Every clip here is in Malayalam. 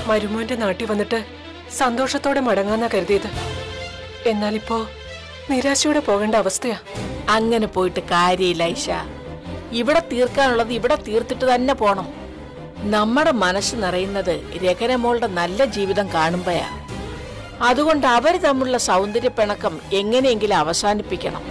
മരുമോന്റെ നാട്ടിൽ വന്നിട്ട് സന്തോഷത്തോടെ മടങ്ങാന്നാ കരുതിയത് എന്നാലിപ്പോ നിരാശയോടെ പോകേണ്ട അവസ്ഥയാ അങ്ങനെ പോയിട്ട് കാര്യമില്ല ഐഷ ഇവിടെ തീർക്കാനുള്ളത് ഇവിടെ തീർത്തിട്ട് തന്നെ പോണം നമ്മുടെ മനസ്സ് നിറയുന്നത് രകരമോളുടെ നല്ല ജീവിതം കാണുമ്പോയാ അതുകൊണ്ട് അവർ തമ്മിലുള്ള സൗന്ദര്യ പിണക്കം എങ്ങനെയെങ്കിലും അവസാനിപ്പിക്കണം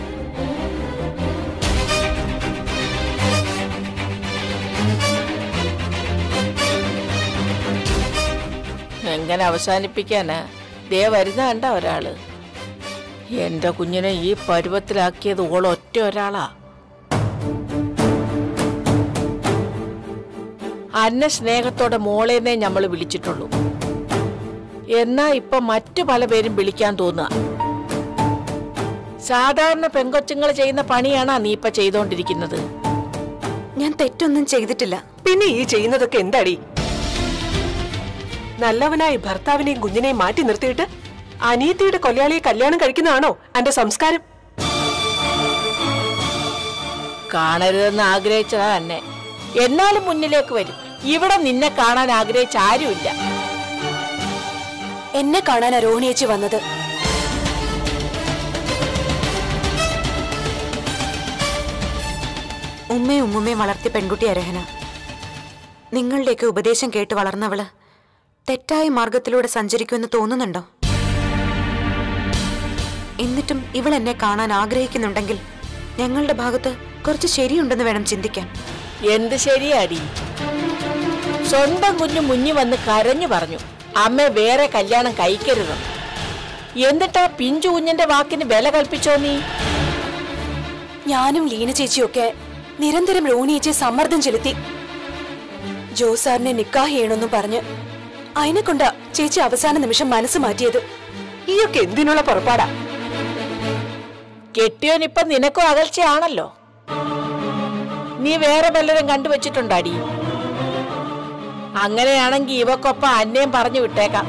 എങ്ങനെ അവസാനിപ്പിക്കാനാ ദേ വരുന്ന കണ്ട ഒരാള് എന്റെ കുഞ്ഞിനെ ഈ പരുവത്തിലാക്കിയത് ഓൾ ഒറ്റ ഒരാളാ അന്ന സ്നേഹത്തോടെ മോളേന്നേ നമ്മൾ വിളിച്ചിട്ടുള്ളൂ എന്നാ ഇപ്പൊ മറ്റു പല പേരും വിളിക്കാൻ തോന്നുക സാധാരണ പെങ്കൊച്ചുങ്ങൾ ചെയ്യുന്ന പണിയാണാ നീ ഇപ്പൊ ചെയ്തോണ്ടിരിക്കുന്നത് ഞാൻ തെറ്റൊന്നും ചെയ്തിട്ടില്ല പിന്നെ ഈ ചെയ്യുന്നതൊക്കെ എന്താടി നല്ലവനായി ഭർത്താവിനെയും കുഞ്ഞിനെയും മാറ്റി നിർത്തിയിട്ട് അനിയത്തിയുടെ കൊലയാളിയെ കല്യാണം കഴിക്കുന്നതാണോ എന്റെ സംസ്കാരം കാണരുതെന്ന് ആഗ്രഹിച്ചതാ തന്നെ എന്നാലും മുന്നിലേക്ക് വരും ഇവിടെ നിന്നെ കാണാൻ ആഗ്രഹിച്ച ആരുമില്ല എന്നെ കാണാനാ രോഹിണിയേച്ചി വന്നത് ഉമ്മയും ഉമ്മുമ്മയും വളർത്തിയ പെൺകുട്ടിയാ രഹന നിങ്ങളുടെയൊക്കെ ഉപദേശം കേട്ട് വളർന്നവള് തെറ്റായ മാർഗത്തിലൂടെ സഞ്ചരിക്കുമെന്ന് തോന്നുന്നുണ്ടോ എന്നിട്ടും ഇവൾ എന്നെ കാണാൻ ആഗ്രഹിക്കുന്നുണ്ടെങ്കിൽ ഞങ്ങളുടെ ഭാഗത്ത് കുറച്ച് ശരിയുണ്ടെന്ന് വേണം ചിന്തിക്കാൻ എന്ത് ശരിയാടി സ്വന്തം കുഞ്ഞു മുന്നിൽ വന്ന് കരഞ്ഞു പറഞ്ഞു അമ്മ വേറെ കല്യാണം കഴിക്കരുതെന്ന് എന്നിട്ടാ പിഞ്ചു കുഞ്ഞിന്റെ വാക്കിന് വില കൽപ്പിച്ചോ നീ ഞാനും ലീന ചേച്ചിയൊക്കെ നിരന്തരം രോഹിണിയേച്ചിയെ സമ്മർദ്ദം ചെലുത്തി ജോസാറിനെ നിക്കാഹ് ചെയ്യണമെന്നും പറഞ്ഞ് അതിനെ കൊണ്ടാ ചേച്ചി അവസാന നിമിഷം മനസ്സ് മാറ്റിയത് ഈയൊക്കെ എന്തിനുള്ള പുറപ്പാടാ കെട്ടിയോനിപ്പം നിനക്കും അകൽച്ചയാണല്ലോ നീ വേറെ വല്ലരും കണ്ടുവച്ചിട്ടുണ്ടാടി അങ്ങനെയാണെങ്കി ഇവക്കൊപ്പം അന്നയും പറഞ്ഞു വിട്ടേക്കാം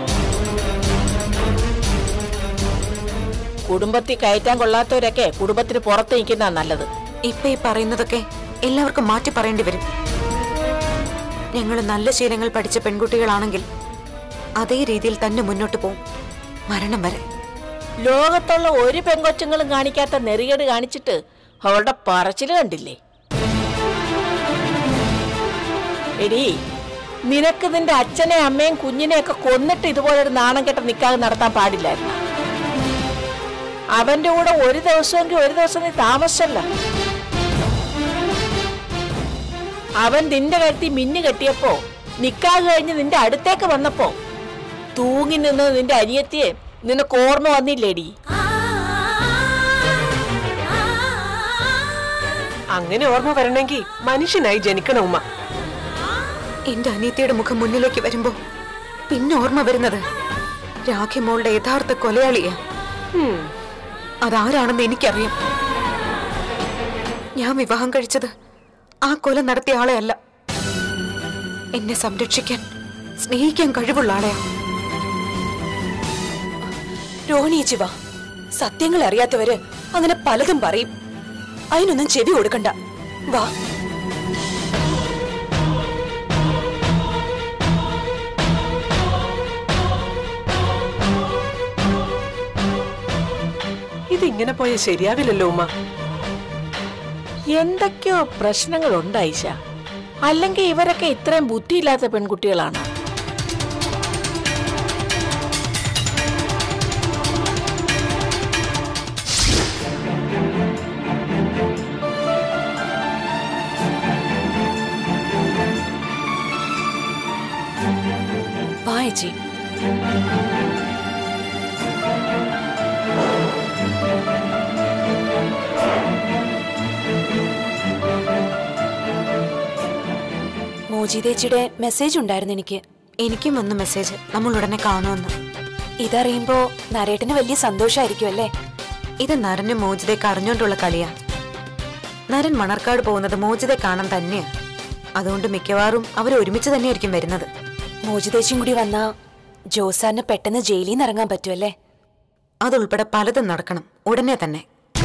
കുടുംബത്തിൽ കയറ്റാൻ കൊള്ളാത്തവരൊക്കെ കുടുംബത്തിന് പുറത്ത് നിൽക്കുന്ന നല്ലത് ഇപ്പൊ ഈ പറയുന്നതൊക്കെ എല്ലാവർക്കും മാറ്റി പറയേണ്ടി വരും ഞങ്ങൾ നല്ല ശീലങ്ങൾ പഠിച്ച പെൺകുട്ടികളാണെങ്കിൽ അതേ രീതിയിൽ തന്നെ മുന്നോട്ട് പോവും മരണം വരെ ലോകത്തുള്ള ഒരു പെങ്കൊച്ചുങ്ങളും കാണിക്കാത്ത നെറികേട് കാണിച്ചിട്ട് അവളുടെ പറച്ചില് കണ്ടില്ലേ എടി നിനക്ക് നിന്റെ അച്ഛനെ അമ്മയും കുഞ്ഞിനെയൊക്കെ കൊന്നിട്ട് ഇതുപോലെ ഒരു നാണം കെട്ട നിക്കാതെ നടത്താൻ പാടില്ലായിരുന്നു അവന്റെ കൂടെ ഒരു ദിവസമെങ്കിൽ ഒരു ദിവസം നീ താമസിച്ചല്ല അവൻ നിന്റെ കഴുത്തി മിന്നു കെട്ടിയപ്പോ നിക്കാഹ് കഴിഞ്ഞ് നിന്റെ അടുത്തേക്ക് വന്നപ്പോ തൂങ്ങി നിന്ന് നിന്റെ അനിയത്തിയെ നിനക്ക് ഓർമ്മ വന്നില്ലേടി അങ്ങനെ ഓർമ്മ വരണമെങ്കിൽ മനുഷ്യനായി ജനിക്കണം ഉമ്മ എന്റെ അനിയത്തിയുടെ മുഖം മുന്നിലേക്ക് വരുമ്പോ പിന്നെ ഓർമ്മ വരുന്നത് രാഖിമോളുടെ യഥാർത്ഥ കൊലയാളിയാ ഹും, അതാരാണെന്ന് എനിക്കറിയാം ഞാൻ വിവാഹം കഴിച്ചത് ആ കൊല നടത്തിയ ആളെ അല്ല എന്നെ സംരക്ഷിക്കാൻ സ്നേഹിക്കാൻ കഴിവുള്ള ആളെയാ രോഹിണിയേച്ചി വാ സത്യങ്ങൾ അറിയാത്തവര് അങ്ങനെ പലതും പറയും അതിനൊന്നും ചെവി കൊടുക്കണ്ട വാ ഇതിങ്ങനെ പോയാൽ ശരിയാവില്ലല്ലോ ഉമ്മ എന്തൊക്കെയോ പ്രശ്നങ്ങളുണ്ട് ഐഷ അല്ലെങ്കിൽ ഇവരൊക്കെ ഇത്രയും ബുദ്ധിയില്ലാത്ത പെൺകുട്ടികളാണ് വാ ചേച്ചി മോജിതേച്ചിയുടെ മെസ്സേജ് ഉണ്ടായിരുന്നു എനിക്ക് എനിക്കും വന്നു മെസ്സേജ് നമ്മൾ ഉടനെ കാണുമെന്ന് ഇതറിയുമ്പോ നരേട്ടന് വലിയ സന്തോഷായിരിക്കും അല്ലേ ഇത് നരന് മോചിതയ്ക്ക് അറിഞ്ഞോണ്ടുള്ള കളിയാ നരൻ മണർക്കാട് പോകുന്നത് മോചിതെ കാണാൻ തന്നെയാ അതുകൊണ്ട് മിക്കവാറും അവർ ഒരുമിച്ച് തന്നെയായിരിക്കും വരുന്നത് മോചിതേച്ചിയും കൂടി വന്നാ ജോസാറിന് പെട്ടെന്ന് ജയിലിൽ നിന്ന് ഇറങ്ങാൻ പറ്റുമല്ലേ അതുൾപ്പെടെ പലതും നടക്കണം ഉടനെ തന്നെ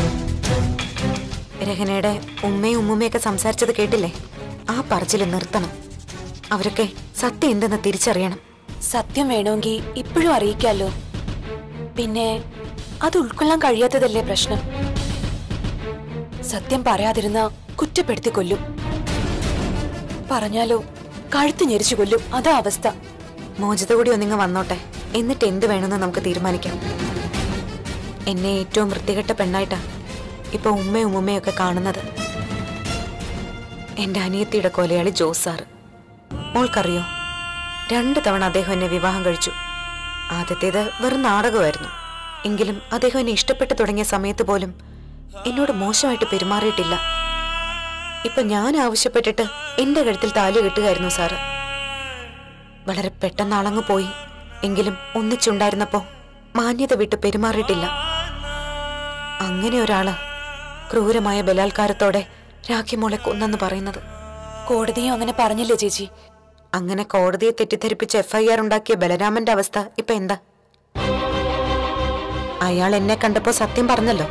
രഹനയുടെ ഉമ്മയും ഉമ്മുമ്മയൊക്കെ സംസാരിച്ചത് കേട്ടില്ലേ ആ പറച്ചിൽ നിർത്തണം അവരൊക്കെ സത്യം എന്തെന്ന് തിരിച്ചറിയണം സത്യം വേണമെങ്കിൽ ഇപ്പോഴും അറിയിക്കാലോ പിന്നെ അത് ഉൾക്കൊള്ളാൻ കഴിയാത്തതല്ലേ പ്രശ്നം സത്യം പറയാതിരുന്ന കുറ്റപ്പെടുത്തി കൊല്ലും പറഞ്ഞാലോ കഴുത്ത് ഞെരിച്ചു കൊല്ലും അതാ അവസ്ഥ മോചിത കൂടി ഒന്നിങ്ങ് വന്നോട്ടെ എന്നിട്ട് എന്ത് വേണമെന്ന് നമുക്ക് തീരുമാനിക്കാം എന്നെ ഏറ്റവും വൃത്തികെട്ട പെണ്ണായിട്ടാ ഇപ്പൊ ഉമ്മയും ഉമ്മുമ്മയും ഒക്കെ കാണുന്നത് എന്റെ അനിയത്തിയുടെ കൊലയാളി ജോസ് സാറ് മോൾക്കറിയോ രണ്ടു തവണ അദ്ദേഹം എന്നെ വിവാഹം കഴിച്ചു ആദ്യത്തേത് വെറും നാടകമായിരുന്നു എങ്കിലും അദ്ദേഹം എന്നെ ഇഷ്ടപ്പെട്ടു തുടങ്ങിയ സമയത്ത് പോലും എന്നോട് മോശമായിട്ട് പെരുമാറിയിട്ടില്ല ഇപ്പൊ ഞാൻ ആവശ്യപ്പെട്ടിട്ട് എന്റെ കഴുത്തിൽ താലി കെട്ടുകയായിരുന്നു സാറ് വളരെ പെട്ടെന്ന് അളങ്ങു പോയി എങ്കിലും ഒന്നിച്ചുണ്ടായിരുന്നപ്പോ മാന്യത വിട്ട് പെരുമാറിയിട്ടില്ല അങ്ങനെ ഒരാള് ക്രൂരമായ ബലാത്കാരത്തോടെ രാഖിമോളെ കൊന്നെന്ന് പറയുന്നത് കോടതിയും അങ്ങനെ പറഞ്ഞില്ലേ ചേച്ചി അങ്ങനെ കോടതിയെ തെറ്റിദ്ധരിപ്പിച്ച് എഫ്ഐആർ ഉണ്ടാക്കിയ ബലരാമന്റെ അവസ്ഥ ഇപ്പൊ എന്താ അയാൾ എന്നെ കണ്ടപ്പോ സത്യം പറഞ്ഞല്ലോ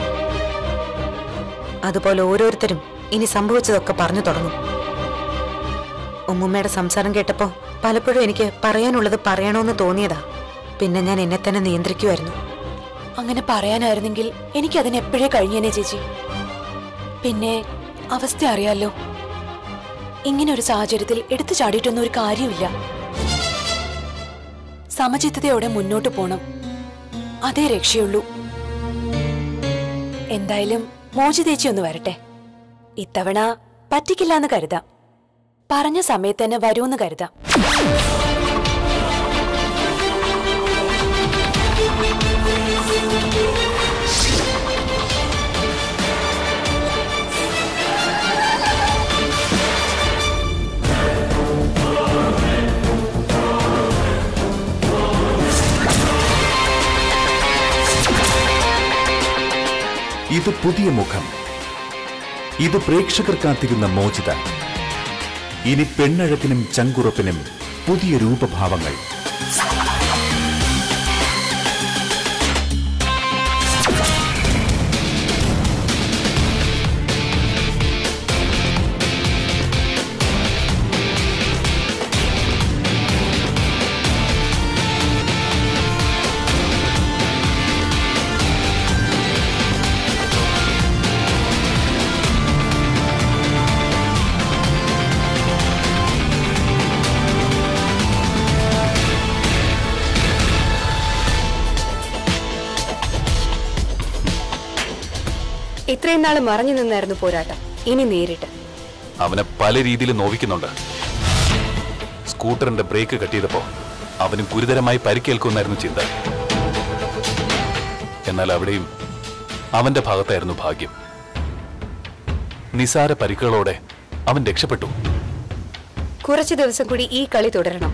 അതുപോലെ ഓരോരുത്തരും ഇനി സംഭവിച്ചതൊക്കെ പറഞ്ഞു തുടങ്ങും ഉമ്മുമ്മയുടെ സംസാരം കേട്ടപ്പോ പലപ്പോഴും എനിക്ക് പറയാനുള്ളത് പറയണമെന്ന് തോന്നിയതാ പിന്നെ ഞാൻ എന്നെ തന്നെ നിയന്ത്രിക്കുമായിരുന്നു അങ്ങനെ പറയാനായിരുന്നെങ്കിൽ എനിക്ക് അതിന് എപ്പോഴേ കഴിഞ്ഞേനെ ചേച്ചി പിന്നെ അവസ്ഥ അറിയാലോ ഇങ്ങനെ ഒരു സാഹചര്യത്തിൽ എടുത്തു ചാടിയിട്ടൊന്നും ഒരു കാര്യമില്ല സമചിത്തതയോടെ മുന്നോട്ട് പോണം അതേ രക്ഷയുള്ളൂ എന്തായാലും മോചിതേച്ചി ഒന്ന് വരട്ടെ ഇത്തവണ പറ്റിക്കില്ല എന്ന് കരുതാം പറഞ്ഞ സമയത്ത് തന്നെ വരൂന്ന് കരുതാം ഇത് പുതിയ മുഖം ഇത് പ്രേക്ഷകർ കാത്തിരുന്ന മോചിത ഇനി പെണ്ണഴകിനും ചങ്കുറപ്പിനും പുതിയ രൂപഭാവങ്ങൾ ഇത്രയും നാൾ മറഞ്ഞു നിന്നായിരുന്നു പോരാട്ടം ഇനി നേരിട്ട് അവനെ പല രീതിയിൽ നോവിക്കുന്നുണ്ട് സ്കൂട്ടറിന്റെ ബ്രേക്ക് കട്ടിയതപ്പോ അവന് ഗുരുതരമായി പരിക്കേൽക്കുമെന്നായിരുന്നു ചിന്ത എന്നാൽ അവിടെയും അവന്റെ ഭാഗത്തായിരുന്നു ഭാഗ്യം നിസാര പരിക്കുകളോടെ അവൻ രക്ഷപ്പെട്ടു കുറച്ചു ദിവസം കൂടി ഈ കളി തുടരണം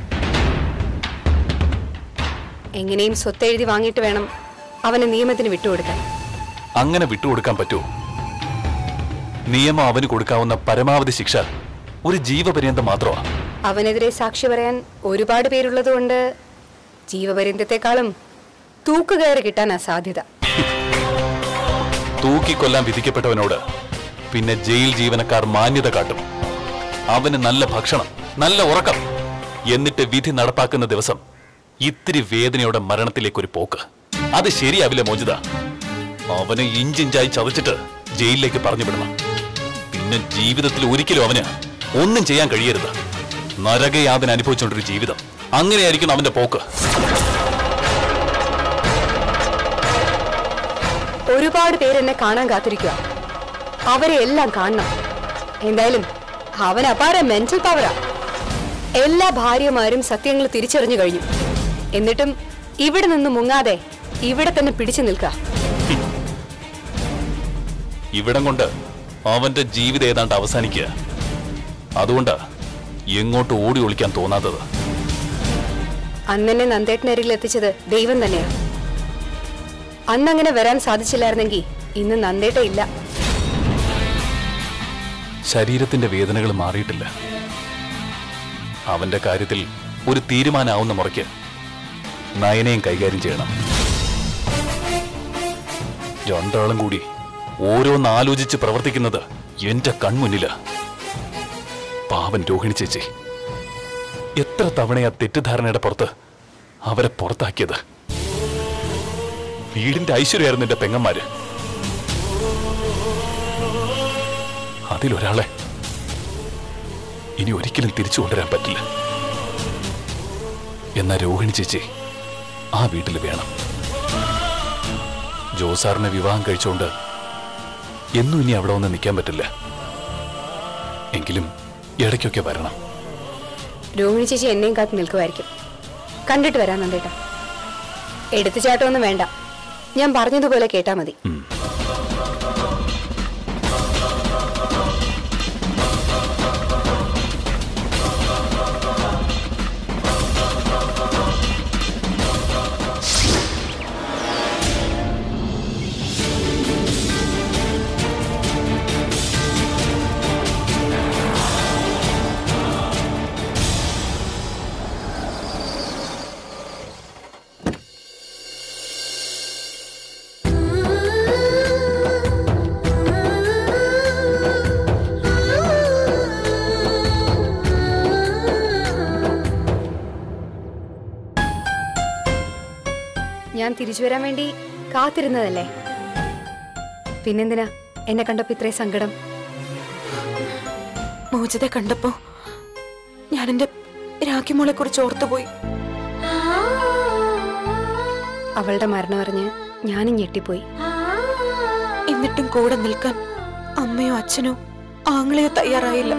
എങ്ങനെയും സ്വത്ത് എഴുതി വാങ്ങിയിട്ട് വേണം അവനെ നിയമത്തിന് വിട്ടുകൊടുക്കാൻ അങ്ങനെ വിട്ടുകൊടുക്കാൻ പറ്റുമോ നിയമം അവന് കൊടുക്കാവുന്ന പരമാവധി ശിക്ഷ ഒരു ജീവപര്യന്തം മാത്രമാ അവനെതിരെ സാക്ഷി പറയാൻ ഒരുപാട് പേരുള്ളതുകൊണ്ട് ജീവപര്യന്തത്തെക്കാളും തൂക്കുകയറി കിട്ടാനാ സാധ്യത തൂക്കിക്കൊല്ലാൻ വിധിക്കപ്പെട്ടവനോട് പിന്നെ ജയിൽ ജീവനക്കാർ മാന്യത കാട്ടും അവന് നല്ല ഭക്ഷണം നല്ല ഉറക്കം എന്നിട്ട് വിധി നടപ്പാക്കുന്ന ദിവസം ഇത്തിരി വേദനയോടെ മരണത്തിലേക്കൊരു പോക്ക് അത് ശരിയാവില്ല മോചിത അവനെ ഇഞ്ചിഞ്ചായി ചതച്ചിട്ട് ജയിലിലേക്ക് പറഞ്ഞു വിടണം പിന്നെ ജീവിതത്തിൽ ഒരിക്കലും അവന് ഒന്നും ചെയ്യാൻ കഴിയരുത് നരകയാതന അനുഭവിച്ചുകൊണ്ടൊരു ജീവിതം അങ്ങനെയായിരിക്കും അവന്റെ പോക്ക് ഒരുപാട് പേരെന്നെ കാണാൻ കാത്തിരിക്കുക അവരെ എല്ലാം കാണണം എന്തായാലും അവൻ അപാര മെന്റൽ പവറാ എല്ലാ ഭാര്യമാരും സത്യങ്ങൾ തിരിച്ചറിഞ്ഞു കഴിഞ്ഞു എന്നിട്ടും ഇവിടെ നിന്ന് മുങ്ങാതെ ഇവിടെ തന്നെ പിടിച്ചു നിൽക്കുക ഇവിടം കൊണ്ട് അവന്റെ ജീവിതം ഏതാണ്ട് അവസാനിക്കുക അതുകൊണ്ട് എങ്ങോട്ട് ഓടി ഒളിക്കാൻ തോന്നാത്തത് അന്നെന്നെ നന്ദേട്ടനരികിൽ എത്തിച്ചത് ദൈവം തന്നെയാണ് അന്നങ്ങനെ വരാൻ സാധിച്ചില്ലായിരുന്നെങ്കിൽ ഇന്ന് നന്ദേട്ട ഇല്ല ശരീരത്തിന്റെ വേദനകൾ മാറിയിട്ടില്ല അവന്റെ കാര്യത്തിൽ ഒരു തീരുമാനമാവുന്ന മുറയ്ക്ക് നയനയും കൈകാര്യം ചെയ്യണം രണ്ടാളും കൂടി ഓരോന്ന് ആലോചിച്ച് പ്രവർത്തിക്കുന്നത് എന്റെ കൺമുന്നില് പാവൻ രോഹിണി ചേച്ചി എത്ര എത്ര തവണയാ തെറ്റിദ്ധാരണയുടെ പുറത്ത് അവരെ പുറത്താക്കിയത് വീടിന്റെ ഐശ്വര്യമായിരുന്നു എന്റെ പെങ്ങന്മാര് അതിലൊരാളെ ഇനി ഒരിക്കലും തിരിച്ചു കൊണ്ടുവരാൻ പറ്റില്ല എന്നാ രോഹിണി ചേച്ചി ആ വീട്ടിൽ വേണം ജോസാറിനെ വിവാഹം കഴിച്ചുകൊണ്ട് എന്നും ഇനി അവിടെ വന്ന് നിൽക്കാൻ പറ്റില്ല എങ്കിലും ഇടയ്ക്കൊക്കെ വരണം രോഹിണി ചേച്ചി എന്നെയും കാത്ത് നിൽക്കുമായിരിക്കും കണ്ടിട്ട് വരാൻ നന്ദേട്ടാ എടുത്തുചാട്ടമൊന്നും വേണ്ട ഞാൻ പറഞ്ഞതുപോലെ കേട്ടാ മതി ഞാൻ തിരിച്ചു വരാൻ വേണ്ടി കാത്തിരുന്നതല്ലേ പിന്നെന്തിനാ എന്നെ കണ്ടപ്പോ ഇത്രയും സങ്കടം മോചിതെ കണ്ടപ്പോ ഞാൻ എന്റെ രാഖിമോളെ കുറിച്ച് ഓർത്തുപോയി അവളുടെ മരണം അറിഞ്ഞ് ഞാനും ഞെട്ടിപ്പോയി എന്നിട്ടും കൂടെ നിൽക്കാൻ അമ്മയോ അച്ഛനോ ആങ്ങളെയോ തയ്യാറായില്ല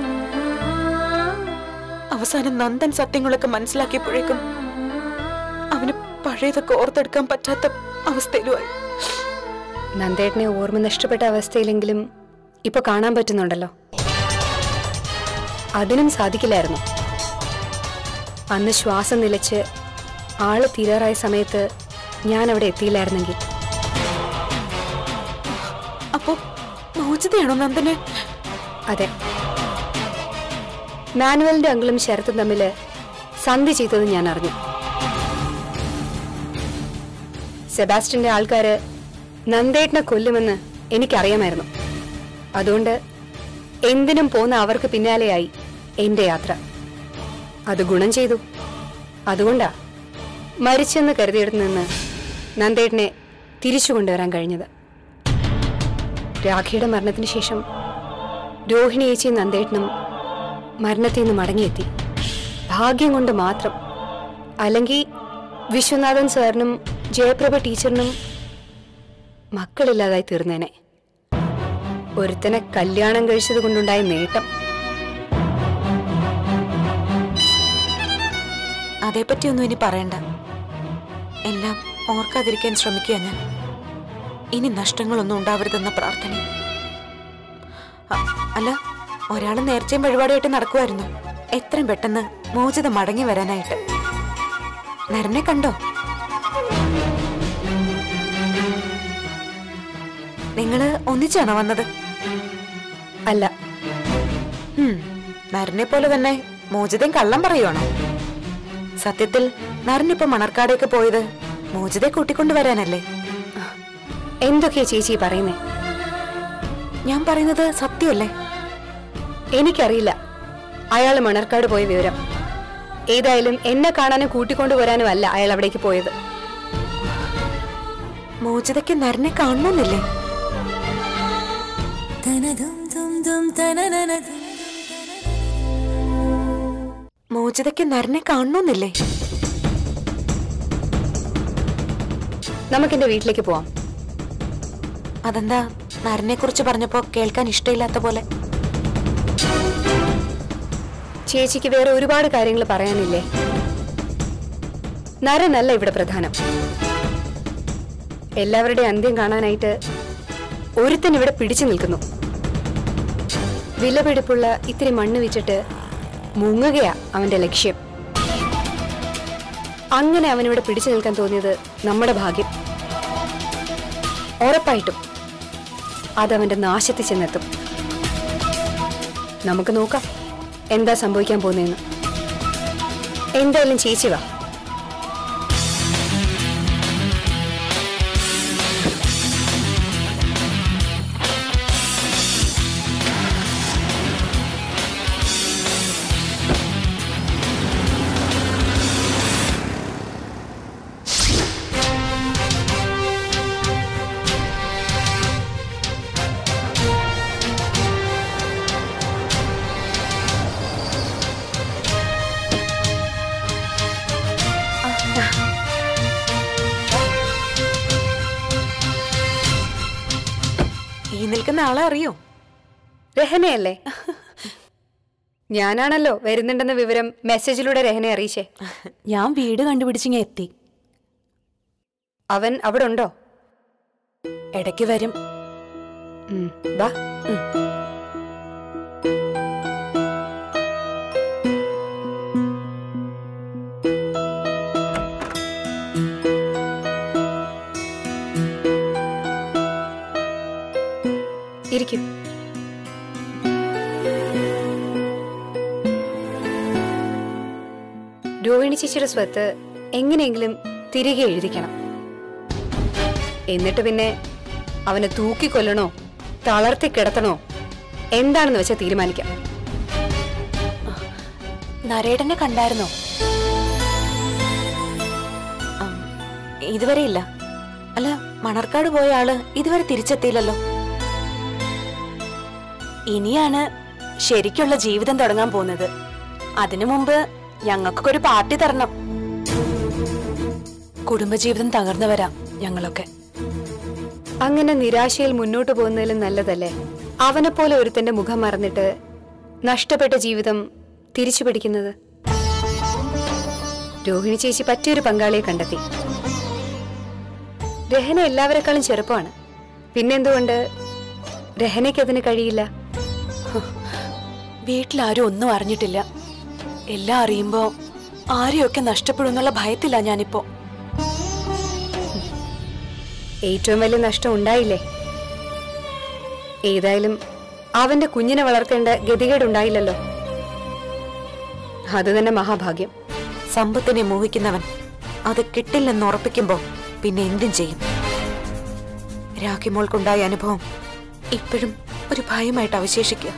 അവസാനം നന്ദൻ സത്യങ്ങളൊക്കെ മനസ്സിലാക്കിയപ്പോഴേക്കും അവന് പഴയതൊക്കെ ഓർത്തെടുക്കാൻ പറ്റാത്ത അവസ്ഥയിലുമായി നന്ദേട്ടനെ ഓർമ്മ നഷ്ടപ്പെട്ട അവസ്ഥയിലെങ്കിലും ഇപ്പൊ കാണാൻ പറ്റുന്നുണ്ടല്ലോ അതിനും സാധിക്കില്ലായിരുന്നു അന്ന് ശ്വാസം നിലച്ച് ആള് തീരാറായ സമയത്ത് ഞാൻ അവിടെ എത്തിയില്ലായിരുന്നെങ്കിൽ അപ്പോ മോചിതയാണോ നന്ദന് അതെ മാനുവലിന്റെ അങ്കിളും ശരത്തും തമ്മിൽ സന്ധി ചെയ്തത് ഞാൻ അറിഞ്ഞു സെബാസ്റ്റ്യന്റെ ആൾക്കാര് നന്ദേട്ടനെ കൊല്ലുമെന്ന് എനിക്കറിയാമായിരുന്നു അതുകൊണ്ട് എന്തിനും പോന്ന അവർക്ക് പിന്നാലെയായി എന്റെ യാത്ര അത് ഗുണം ചെയ്തു അതുകൊണ്ടാ മരിച്ചെന്ന് കരുതിയിടത്ത് നിന്ന് നന്ദേട്ടനെ തിരിച്ചു കൊണ്ടുവരാൻ കഴിഞ്ഞത് രാഖിയുടെ മരണത്തിന് ശേഷം രോഹിണി ചേച്ചിയും നന്ദേട്ടനും മരണത്തിൽ നിന്ന് മടങ്ങിയെത്തി ഭാഗ്യം കൊണ്ട് മാത്രം അല്ലെങ്കിൽ വിശ്വനാഥൻ സാറിനും ജയപ്രഭ ടീച്ചറിനും മക്കളില്ലാതായി തീർന്നേനെ ഒരുത്തനെ കല്യാണം കഴിച്ചത് കൊണ്ടുണ്ടായ നേട്ടം അതേപ്പറ്റിയൊന്നും ഇനി പറയണ്ട എല്ലാം ഓർക്കാതിരിക്കാൻ ശ്രമിക്കുക ഞാൻ ഇനി നഷ്ടങ്ങളൊന്നും ഉണ്ടാവരുതെന്ന പ്രാർത്ഥന അ- അല്ല ഒരാൾ നേർച്ചയും വഴിപാടായിട്ട് നടക്കുമായിരുന്നു എത്രയും പെട്ടെന്ന് മോചിത മടങ്ങി വരാനായിട്ട് നരനെ കണ്ടോ നിങ്ങള് ഒന്നിച്ചാണോ വന്നത് അല്ല ഉം, നരനെ പോലെ തന്നെ മോചിതയും കള്ളം പറയുവാണോ സത്യത്തിൽ നരനിപ്പോ മണർക്കാടേക്ക് പോയത് മോചിതയെ കൂട്ടിക്കൊണ്ടുവരാനല്ലേ എന്തൊക്കെയാ ചേച്ചി പറയുന്നേ ഞാൻ പറയുന്നത് സത്യമല്ലേ എനിക്കറിയില്ല അയാൾ മണർക്കാട് പോയ വിവരം ഏതായാലും എന്നെ കാണാനും കൂട്ടിക്കൊണ്ടുവരാനും അല്ല അയാൾ അവിടേക്ക് പോയത് മോചിതയ്ക്ക് നരനെ കാണണമെന്നില്ലേ മോചിതയ്ക്ക് നരനെ കാണണമെന്നില്ലേ നമുക്ക് എന്റെ വീട്ടിലേക്ക് പോവാം അതെന്താ നരനെ കുറിച്ച് പറഞ്ഞപ്പോ കേൾക്കാൻ ഇഷ്ടമില്ലാത്ത പോലെ ചേച്ചിക്ക് വേറെ ഒരുപാട് കാര്യങ്ങൾ പറയാനില്ലേ നരനല്ല ഇവിടെ പ്രധാനം എല്ലാവരുടെയും അന്ത്യം കാണാനായിട്ട് ഒരുത്തൻ ഇവിടെ പിടിച്ചു നിൽക്കുന്നു വിലപിടിപ്പുള്ള ഇത്തിരി മണ്ണ് വെച്ചിട്ട് മുങ്ങുകയാ അവന്റെ ലക്ഷ്യം അങ്ങനെ അവനിവിടെ പിടിച്ചു നിൽക്കാൻ തോന്നിയത് നമ്മുടെ ഭാഗ്യം ഉറപ്പായിട്ടും അതവന്റെ നാശത്തിൽ ചെന്നെത്തും നമുക്ക് നോക്കാം എന്താ സംഭവിക്കാൻ പോകുന്നതെന്ന് എന്തായാലും ചേച്ചി വാ ഈ നിൽക്കുന്ന ആളെ അറിയോ രഹനയല്ലേ ഞാനാണല്ലോ വരുന്നുണ്ടെന്ന വിവരം മെസ്സേജിലൂടെ രഹനെ അറിയിച്ചേ ഞാൻ വീട് കണ്ടുപിടിച്ചിങ്ങ എത്തി അവൻ അവിടെ ഉണ്ടോ ഇടയ്ക്ക് വരും ഉം, വാ ഇരിക്കും രോഹിണി ചേച്ചിയുടെ സ്വത്ത് എങ്ങനെയെങ്കിലും തിരികെ എഴുതിക്കണം എന്നിട്ട് പിന്നെ അവനെ തൂക്കിക്കൊല്ലണോ തളർത്തി കിടത്തണോ എന്താണെന്ന് വെച്ചാൽ തീരുമാനിക്കാം നരേടനെ കണ്ടായിരുന്നോ ഉം, ഇതുവരെ ഇല്ല അല്ല മണർക്കാട് പോയ ആള് ഇതുവരെ തിരിച്ചെത്തിയില്ലല്ലോ ഇനിയാണ് ശരിക്കുള്ള ജീവിതം തുടങ്ങാൻ പോകുന്നത് അതിനു മുമ്പ് ഞങ്ങൾക്കൊക്കെ ഒരു പാർട്ടി തരണം കുടുംബജീവിതം തകർന്നവരാ ഞങ്ങളൊക്കെ അങ്ങനെ നിരാശയിൽ മുന്നോട്ട് പോകുന്നതിലും നല്ലതല്ലേ അവനെപ്പോലെ ഒരുത്തന്റെ മുഖം മറന്നിട്ട് നഷ്ടപ്പെട്ട ജീവിതം തിരിച്ചു പിടിക്കുന്നത് രോഹിണി ചേച്ചി പറ്റിയൊരു പങ്കാളിയെ കണ്ടെത്തി രഹന എല്ലാവരെക്കാളും ചെറുപ്പമാണ് പിന്നെന്തുകൊണ്ട് രഹനയ്ക്ക് അതിന് കഴിയില്ല വീട്ടിലാരും ഒന്നും അറിഞ്ഞിട്ടില്ല എല്ലാം അറിയുമ്പോ ആരെയൊക്കെ നഷ്ടപ്പെടുന്നുള്ള ഭയത്തില്ല ഞാനിപ്പോ ഏറ്റവും വലിയ നഷ്ടം ഉണ്ടായില്ലേ ഏതായാലും അവന്റെ കുഞ്ഞിനെ വളർത്തേണ്ട ഗതികേടുണ്ടായില്ലല്ലോ അത് തന്നെ മഹാഭാഗ്യം സമ്പത്തിനെ മോഹിക്കുന്നവൻ അത് കിട്ടില്ലെന്ന് ഉറപ്പിക്കുമ്പോ പിന്നെ എന്തും ചെയ്യും രാഖിമോൾക്കുണ്ടായ അനുഭവം ഇപ്പോഴും ഒരു ഭയമായിട്ട് അവശേഷിക്കുക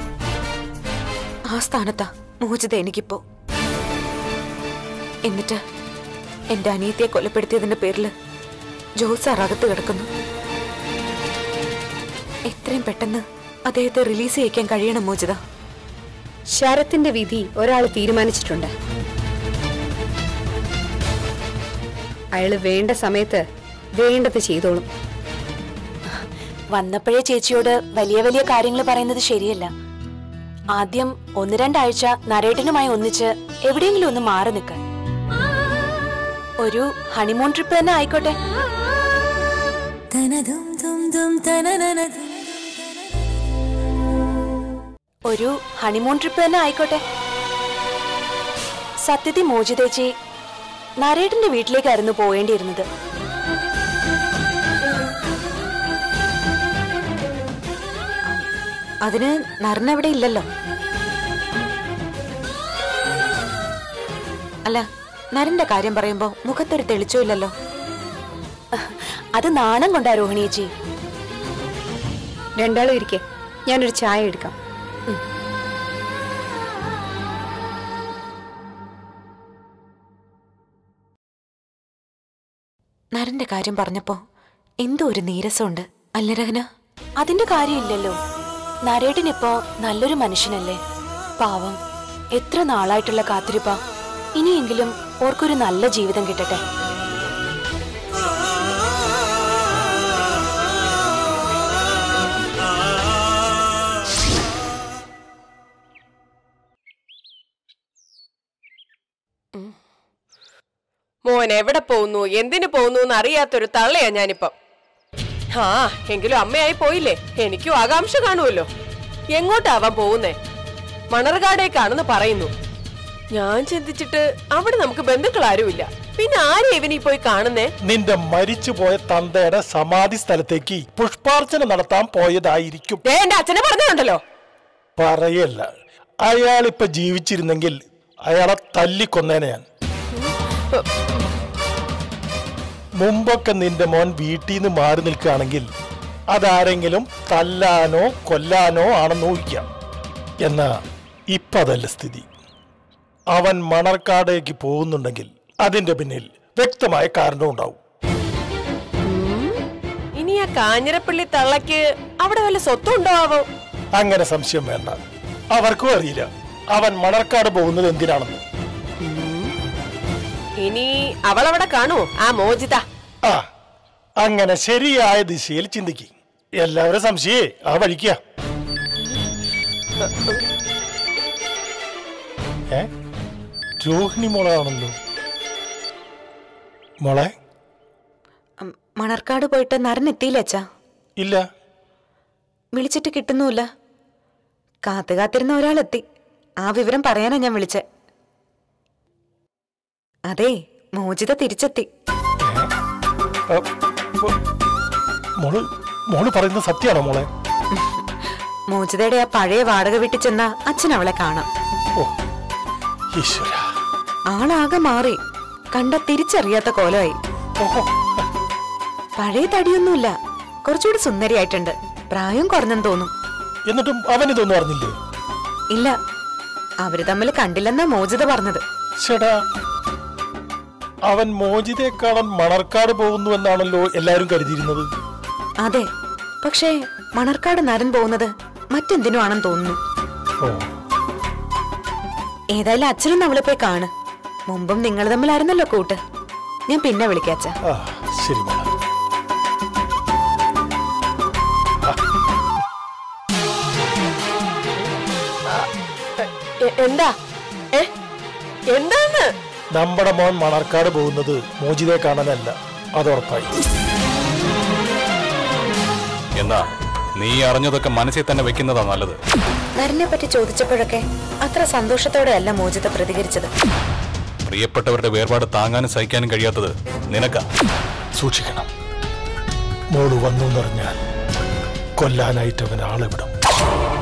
ആ സ്ഥാനത്താ മോചിത എനിക്കിപ്പോ എന്നിട്ട് എന്റെ അനിയത്തിയെ കൊലപ്പെടുത്തിയതിന്റെ പേരില് ജോസാർ അകത്ത് കിടക്കുന്നു എത്രയും പെട്ടെന്ന് അദ്ദേഹത്തെ റിലീസ് ചെയ്യിക്കാൻ കഴിയണം മോചിത ശരത്തിന്റെ വിധി ഒരാൾ തീരുമാനിച്ചിട്ടുണ്ട് അയാള് വേണ്ട സമയത്ത് വേണ്ടത് ചെയ്തോളും വന്നപ്പോഴേ ചേച്ചിയോട് വലിയ വലിയ കാര്യങ്ങൾ പറയുന്നത് ശരിയല്ല ആദ്യം ഒന്ന് രണ്ടാഴ്ച നരേട്ടനുമായി ഒന്നിച്ച് എവിടെയെങ്കിലും ഒന്ന് മാറി നിൽക്കാൻ ഒരു ഹണിമൂൺ ട്രിപ്പ് തന്നെ ആയിക്കോട്ടെ ഒരു ഹണിമൂൺ ട്രിപ്പ് തന്നെ ആയിക്കോട്ടെ സത്യത്തിൽ മോചിതേച്ചി നരേട്ടന്റെ വീട്ടിലേക്കായിരുന്നു പോവേണ്ടിയിരുന്നത് അതിന് നരൻ അവിടെ ഇല്ലല്ലോ അല്ല നരന്റെ കാര്യം പറയുമ്പോ മുഖത്തൊരു തെളിച്ചമില്ലല്ലോ അത് നാണം കൊണ്ടാ രോഹിണിയേച്ചി രണ്ടാളും ഇരിക്കെ ഞാനൊരു ചായ എടുക്കാം നരന്റെ കാര്യം പറഞ്ഞപ്പോ എന്തോ ഒരു നീരസമുണ്ട് അല്ല രഹന അതിന്റെ കാര്യമില്ലല്ലോ നരേട്ടനിപ്പോ നല്ലൊരു മനുഷ്യനല്ലേ പാവം എത്ര നാളായിട്ടുള്ള കാത്തിരിപ്പാ ഇനിയെങ്കിലും ഓർക്കൊരു നല്ല ജീവിതം കിട്ടട്ടെ മോൻ എവിടെ പോകുന്നു എന്തിനു പോകുന്നു എന്ന് അറിയാത്തൊരു തള്ളയാ ഞാനിപ്പം ആ എങ്കിലും അമ്മയായി പോയില്ലേ എനിക്കും ആകാംക്ഷ കാണുമല്ലോ എങ്ങോട്ടാവാൻ പോകുന്നേ മണർകാടേക്കാണെന്ന് പറയുന്നു ഞാൻ ചിന്തിച്ചിട്ട് അവിടെ നമുക്ക് ബന്ധുക്കൾ ആരുമില്ല പിന്നെ ആരെയും ഇവനീ പോയി കാണുന്നേ നിന്റെ മരിച്ചുപോയ തന്തയുടെ സമാധി സ്ഥലത്തേക്ക് പുഷ്പാർച്ചന നടത്താൻ പോയതായിരിക്കും ദേ എന്റെ അച്ഛനെ പറഞ്ഞിട്ടുണ്ടല്ലോ പറയല്ല അയാളിപ്പൊ ജീവിച്ചിരുന്നെങ്കിൽ അയാളെ തല്ലിക്കൊന്നേനെ ഞാൻ മുമ്പൊക്കെ നിന്റെ മോൻ വീട്ടിൽ നിന്ന് മാറി നിൽക്കുകയാണെങ്കിൽ അതാരെങ്കിലും തല്ലാനോ കൊല്ലാനോ ആണെന്ന് ഊഹിക്കാം എന്നാ ഇപ്പൊ അതല്ല സ്ഥിതി അവൻ മണർക്കാടേക്ക് പോകുന്നുണ്ടെങ്കിൽ അതിന്റെ പിന്നിൽ വ്യക്തമായ കാരണം ഉണ്ടാവും ഇനി ആ കാഞ്ഞിരപ്പള്ളി തള്ളക്ക് അവിടെ വല്ല സ്വത്തും ഉണ്ടോ ആവോ അങ്ങനെ സംശയം വേണ്ട അവർക്കും അറിയില്ല അവൻ മണർക്കാട് പോകുന്നത് എന്തിനാണെന്ന് ഇനി അവളവിടെ കാണൂ ആ മോചിത ആ അങ്ങനെ ശരിയായ ദിശയിൽ ചിന്തിക്ക് എല്ലാവരും സംശയേ ആ വഴിക്ക ഏ രോഹിണി മോളാണല്ലോ മോളെ ഉം, മണർക്കാട് പോയിട്ട് നരനെത്തിയില്ല അച്ഛാ ഇല്ല വിളിച്ചിട്ട് കിട്ടുന്നുമില്ല കാത്തു കാത്തിരുന്ന ഒരാളെത്തി ആ വിവരം പറയാനാ ഞാൻ വിളിച്ചെ അതെ മോചിത തിരിച്ചെത്തി ആ, മോ- മോള് മോള് പറയുന്നത് സത്യമാണോ മോളെ മോചിതയുടെ ആ പഴയ വാടക വീട്ടിൽ ചെന്ന അച്ഛൻ അവളെ കാണാം ഓ ഈശ്വര ആളാകെ മാറി കണ്ട തിരിച്ചറിയാത്ത കോലമായി ഓഹോ പഴയ തടിയൊന്നുമില്ല കുറച്ചുകൂടി സുന്ദരിയായിട്ടുണ്ട് പ്രായം കുറഞ്ഞെന്ന് തോന്നും എന്നിട്ടും അവനിതൊന്നും അറിഞ്ഞില്ലേ ഇല്ല അവര് തമ്മിൽ കണ്ടില്ലെന്നാ മോചിത പറഞ്ഞത് ചേടാ അവൻ മോചിതയെ കാണാൻ മണർക്കാട് പോകുന്നു എന്നാണല്ലോ എല്ലാരും കരുതിയിരുന്നത് അതെ പക്ഷേ മണർക്കാട് നരൻ പോകുന്നത് മറ്റെന്തിനു ആണെന്ന് തോന്നുന്നു ഓ ഏതായാലും അച്ഛനും അവളെ പോയി കാണ് മുമ്പും നിങ്ങൾ തമ്മിലായിരുന്നല്ലോ കൂട്ട് ഞാൻ പിന്നെ വിളിക്കാച്ച ആ ശരി മോളെ എ- എന്താ ഏ എന്താന്ന് നമ്മുടെ മോൻ മണർക്കാട് പോകുന്നത് മോചിതയെ കാണാനല്ല അത് ഉറപ്പായി എന്നാ നീ അറിഞ്ഞതൊക്കെ മനസ്സിൽ തന്നെ വെക്കുന്നതാ നല്ലത് നരനെ പറ്റി ചോദിച്ചപ്പോഴൊക്കെ അത്ര സന്തോഷത്തോടെയല്ല മോചിത പ്രതികരിച്ചത് പ്രിയപ്പെട്ടവരുടെ വേർപാട് താങ്ങാനും സഹിക്കാനും കഴിയാത്തത് നിനക്കാ സൂക്ഷിക്കണം മോള് വന്നു എന്നറിഞ്ഞാൽ കൊല്ലാനായിട്ട് അവൻ ആളെ വിടും